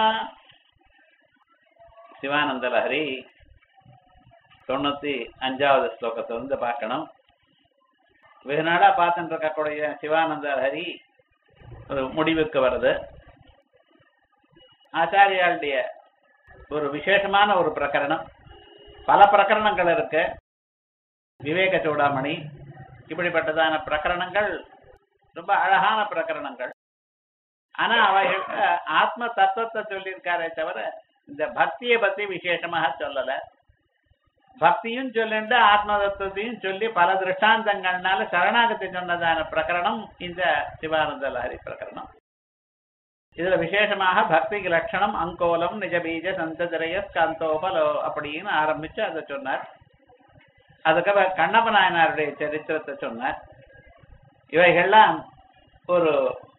சிவானந்த லஹரி தொண்ணூத்தி அஞ்சாவது ஸ்லோகத்தை வந்து பார்க்கணும் வெகு நாளா பார்த்துட்டு இருக்கக்கூடிய சிவானந்த லஹரி ஒரு முடிவுக்கு வருது ஆச்சாரியாளுடைய ஒரு விசேஷமான ஒரு பிரகரணம் பல பிரகரணங்கள் இருக்கு விவேக சூடாமணி இப்படிப்பட்டதான பிரகரணங்கள் ரொம்ப அழகான பிரகரணங்கள் ஆனா அவைகள் ஆத்ம தத்துவத்தை சொல்லியிருக்காரே தவிர இந்த பக்தியை பத்தி விசேஷமாக சொல்லல பக்தியும் சொல்லிண்டு ஆத்ம தத்துவத்தையும் சொல்லி பல திருஷ்டாந்தங்கள்னால சரணாகத்தை சொன்னதான பிரகரணம் இந்த சிவானந்த லஹரி பிரகரணம் இதுல விசேஷமாக பக்திக்கு லட்சணம் அங்கோலம் நிஜபீஜ சந்ததிரய ஸ்கந்தோபலோ அப்படின்னு ஆரம்பிச்சு அதை சொன்னார் அதுக்கப்புறம் கண்ணப்ப நாயனாருடைய சரித்திரத்தை சொன்னார் இவைகள்லாம் ஒரு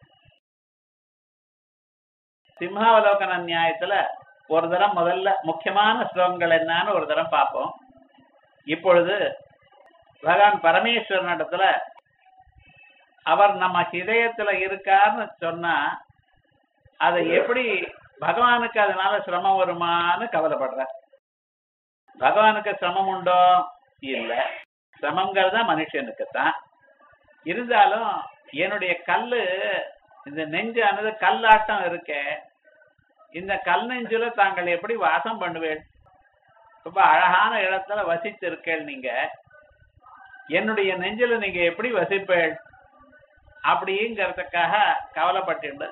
சிம்ஹாவலோகன நியாயத்துல ஒரு தரம் முதல்ல முக்கியமான ஸ்லோகங்கள் என்னன்னு ஒரு தரம் பார்ப்போம் இப்பொழுது பகவான் பரமேஸ்வரனிடத்துல அவர் நம்ம ஹிதயத்துல இருக்காருன்னு சொன்னா அதை எப்படி பகவானுக்கு அதனால சிரமம் வருமான்னு கவலைப்படுற பகவானுக்கு சிரமம் உண்டோ இல்ல சிரமங்கிறது மனுஷனுக்கு தான் இருந்தாலும் என்னுடைய கல்லு இந்த நெஞ்சானது கல்லாட்டம் இருக்க இந்த கல் நெஞ்சுல தாங்கள் எப்படி வாசம் பண்ணுவேன் ரொம்ப அழகான இடத்துல வசித்திருக்கேள் நீங்க என்னுடைய நெஞ்சில நீங்க எப்படி வசிப்பேள் அப்படிங்கிறதுக்காக கவலைப்பட்டு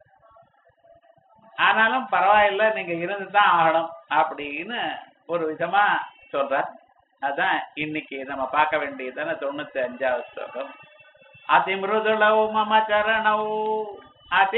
ஆனாலும் பரவாயில்ல நீங்க இருந்து தான் ஆகணும் அப்படின்னு ஒரு விதமா சொல்ற அதான் இன்னைக்கு நம்ம பார்க்க வேண்டியதான தொண்ணூத்தி அஞ்சாவது ஸ்லோகம் அதிமிருதுளவு மம சரணவு அதி